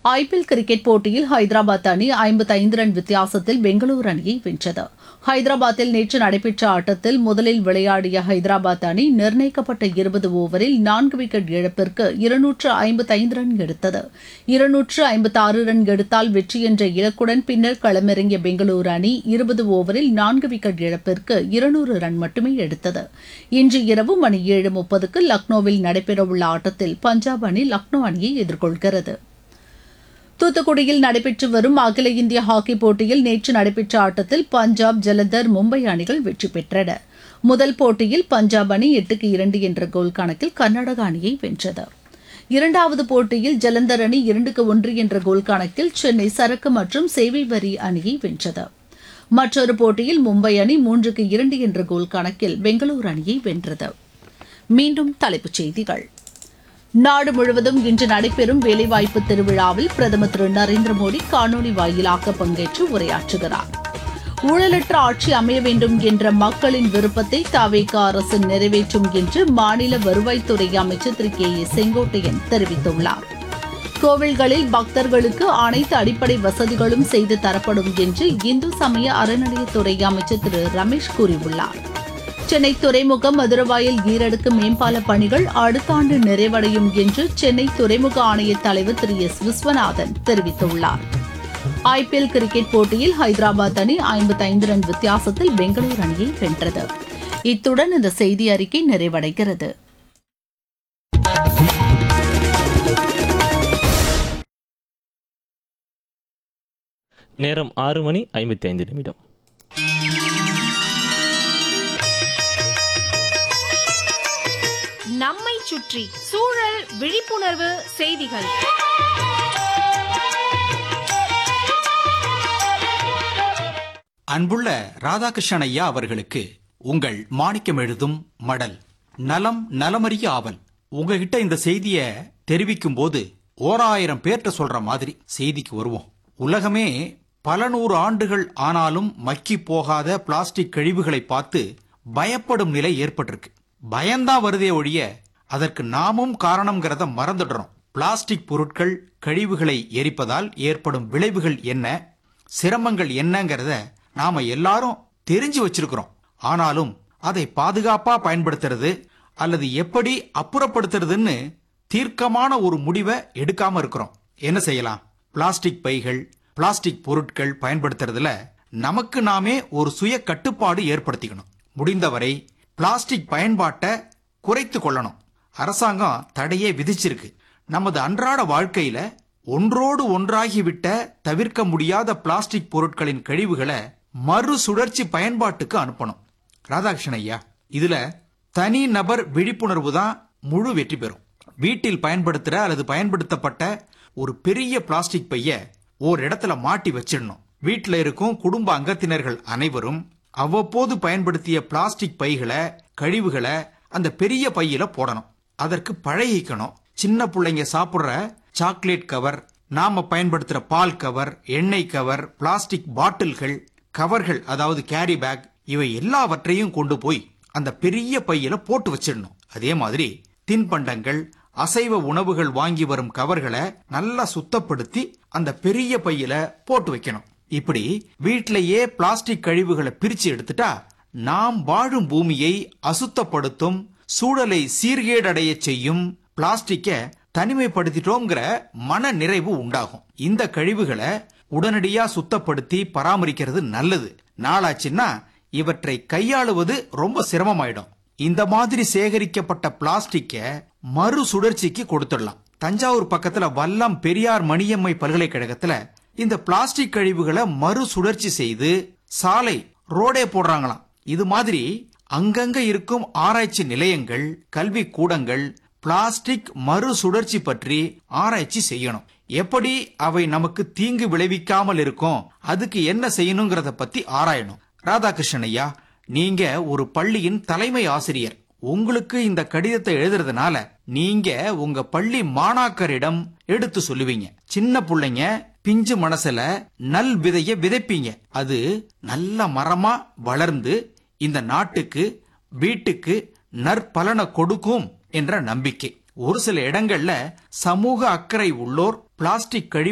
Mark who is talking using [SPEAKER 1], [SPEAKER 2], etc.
[SPEAKER 1] IPL cricket போட்டியில் ஹைதராபாத் அணி ஐம்பத்தைந்து ரன் வித்தியாசத்தில் பெங்களூரு அணியை வென்றது ஹைதராபாத்தில் நேற்று நடைபெற்ற ஆட்டத்தில் முதலில் விளையாடிய ஹைதராபாத் அணி நிர்ணயிக்கப்பட்ட இருபது ஓவரில் நான்கு விக்கெட் இழப்பிற்கு இருநூற்று ஐம்பத்தைந்து ரன் எடுத்தது இருநூற்று ஐம்பத்தாறு ரன் எடுத்தால் வெற்றி என்ற இலக்குடன் பின்னர் களமிறங்கிய பெங்களூரு அணி இருபது ஓவரில் நான்கு விக்கெட் இழப்பிற்கு இருநூறு ரன் மட்டுமே எடுத்தது இன்று இரவு மணி ஏழு முப்பதுக்கு லக்னோவில் நடைபெறவுள்ள ஆட்டத்தில் பஞ்சாப் அணி லக்னோ அணியை எதிர்கொள்கிறது தூத்துக்குடியில் நடைபெற்று வரும் அகில இந்திய ஹாக்கி போட்டியில் நேற்று நடைபெற்ற ஆட்டத்தில் பஞ்சாப் ஜலந்தர் மும்பை அணிகள் வெற்றி பெற்றன முதல் போட்டியில் பஞ்சாப் அணி எட்டுக்கு இரண்டு என்ற கோல் கணக்கில் கர்நாடக அணியை வென்றது இரண்டாவது போட்டியில் ஜலந்தர் அணி இரண்டுக்கு ஒன்று என்ற கோல் கணக்கில் சென்னை சரக்கு மற்றும் சேவை வரி அணியை வென்றது மற்றொரு போட்டியில் மும்பை அணி மூன்றுக்கு இரண்டு என்ற கோல் கணக்கில் பெங்களூரு அணியை வென்றது மீண்டும் தலைப்புச் செய்திகள் நாடு முழுவதும் இன்று நடைபெறும் வேலைவாய்ப்பு திருவிழாவில் பிரதமர் திரு நரேந்திர மோடி காணொலி வாயிலாக பங்கேற்று உரையாற்றுகிறார் ஊழலற்ற ஆட்சி அமைய வேண்டும் என்ற மக்களின் விருப்பத்தை தவேக அரசு நிறைவேற்றும் என்று மாநில வருவாய்த்துறை அமைச்சர் திரு கே ஏ செங்கோட்டையன் தெரிவித்துள்ளார் கோவில்களில் பக்தர்களுக்கு அனைத்து அடிப்படை வசதிகளும் செய்து தரப்படும் என்று இந்து சமய அறநிலையத்துறை அமைச்சர் திரு ரமேஷ் கூறியுள்ளார் சென்னை துறைமுகம் மதுரவாயல் ஈரடுக்கு மேம்பால பணிகள் அடுத்த ஆண்டு நிறைவடையும் என்று சென்னை துறைமுக ஆணைய தலைவர் திரு எஸ் விஸ்வநாதன் தெரிவித்துள்ளார் ஐபிஎல் கிரிக்கெட் போட்டியில் ஹைதராபாத் அணி ஐம்பத்தைந்து ரன் வித்தியாசத்தில் பெங்களூரு அணியை வென்றது இத்துடன் இந்த செய்தி அறிக்கை நிறைவடைகிறது
[SPEAKER 2] நேரம் ஆறு மணி ஐம்பத்தி ஐந்து நிமிடம்
[SPEAKER 3] நம்மை சுற்றி சூழல் விழிப்புணர்வு செய்திகள்
[SPEAKER 4] அன்புள்ள ராதாகிருஷ்ணன் ஐயா அவர்களுக்கு உங்கள் மாணிக்கம் எழுதும் மடல் நலம் நலமறிய ஆவல் உங்ககிட்ட இந்த செய்திய தெரிவிக்கும் போது ஓராயிரம் பேர்ட்ட சொல்ற மாதிரி செய்திக்கு வருவோம் உலகமே பல நூறு ஆண்டுகள் ஆனாலும் மக்கி போகாத பிளாஸ்டிக் கழிவுகளை பார்த்து பயப்படும் நிலை ஏற்பட்டிருக்கு பயம்தான் வருதே ஒழிய அதற்கு நாமும் காரணம்ங்கிறத மறந்துடுறோம் பிளாஸ்டிக் பொருட்கள் கழிவுகளை எரிப்பதால் ஏற்படும் விளைவுகள் என்ன சிரமங்கள் என்னங்கிறத நாம எல்லாரும் தெரிஞ்சு வச்சிருக்கிறோம் ஆனாலும் அதை பாதுகாப்பா பயன்படுத்துறது அல்லது எப்படி அப்புறப்படுத்துறதுன்னு தீர்க்கமான ஒரு முடிவை எடுக்காம இருக்கிறோம் என்ன செய்யலாம் பிளாஸ்டிக் பைகள் பிளாஸ்டிக் பொருட்கள் பயன்படுத்துறதுல நமக்கு நாமே ஒரு சுய கட்டுப்பாடு ஏற்படுத்திக்கணும் முடிந்தவரை பிளாஸ்டிக் பயன்பாட்டை குறைத்து கொள்ளணும் அரசாங்கம் தடையே விதிச்சிருக்கு நமது அன்றாட வாழ்க்கையில ஒன்றோடு ஒன்றாகிவிட்ட தவிர்க்க முடியாத பிளாஸ்டிக் பொருட்களின் கழிவுகளை மறுசுழற்சி பயன்பாட்டுக்கு அனுப்பணும் ராதாகிருஷ்ணன் ஐயா இதுல தனி நபர் விழிப்புணர்வு தான் முழு வெற்றி பெறும் வீட்டில் பயன்படுத்துற அல்லது பயன்படுத்தப்பட்ட ஒரு பெரிய பிளாஸ்டிக் பைய ஓர் இடத்துல மாட்டி வச்சிடணும் வீட்டில் இருக்கும் குடும்ப அங்கத்தினர்கள் அனைவரும் அவ்வப்போது பயன்படுத்திய பிளாஸ்டிக் பைகளை கழிவுகளை அந்த பெரிய பையில போடணும் அதற்கு பழகிக்கணும் சின்ன பிள்ளைங்க சாப்பிடுற சாக்லேட் கவர் நாம பயன்படுத்துற பால் கவர் எண்ணெய் கவர் பிளாஸ்டிக் பாட்டில்கள் கவர்கள் அதாவது கேரி பேக் இவை எல்லாவற்றையும் கொண்டு போய் அந்த பெரிய பையில போட்டு வச்சிடணும் அதே மாதிரி தின்பண்டங்கள் அசைவ உணவுகள் வாங்கி வரும் கவர்களை நல்லா சுத்தப்படுத்தி அந்த பெரிய பையில போட்டு வைக்கணும் இப்படி வீட்டிலேயே பிளாஸ்டிக் கழிவுகளை பிரிச்சு எடுத்துட்டா நாம் வாழும் பூமியை அசுத்தப்படுத்தும் சூழலை சீர்கேடடைய செய்யும் பிளாஸ்டிக்க தனிமைப்படுத்திட்டோங்கிற மன நிறைவு உண்டாகும் இந்த கழிவுகளை உடனடியா சுத்தப்படுத்தி பராமரிக்கிறது நல்லது நாளாச்சுன்னா இவற்றை கையாளுவது ரொம்ப சிரமமாயிடும் இந்த மாதிரி சேகரிக்கப்பட்ட பிளாஸ்டிக்க மறு சுழற்சிக்கு கொடுத்துடலாம் தஞ்சாவூர் பக்கத்துல வல்லம் பெரியார் மணியம்மை பல்கலைக்கழகத்துல இந்த பிளாஸ்டிக் கழிவுகளை மறு சுழற்சி செய்து சாலை ரோடே போடுறாங்களாம் இது மாதிரி அங்கங்க இருக்கும் ஆராய்ச்சி நிலையங்கள் கல்வி கூடங்கள் பிளாஸ்டிக் மறு சுழற்சி பற்றி ஆராய்ச்சி செய்யணும் எப்படி அவை நமக்கு தீங்கு விளைவிக்காமல் இருக்கும் அதுக்கு என்ன செய்யணுங்கிறத பத்தி ஆராயணும் ராதாகிருஷ்ணன் ஐயா நீங்க ஒரு பள்ளியின் தலைமை ஆசிரியர் உங்களுக்கு இந்த கடிதத்தை எழுதுறதுனால நீங்க உங்க பள்ளி மாணாக்கரிடம் எடுத்து சொல்லுவீங்க சின்ன பிள்ளைங்க பிஞ்சு மனசுல நல் விதைய விதைப்பீங்க அது நல்ல மரமா வளர்ந்து இந்த நாட்டுக்கு வீட்டுக்கு நற்பலனை கொடுக்கும் என்ற நம்பிக்கை ஒரு சில இடங்கள்ல சமூக அக்கறை உள்ளோர் பிளாஸ்டிக் கழிவு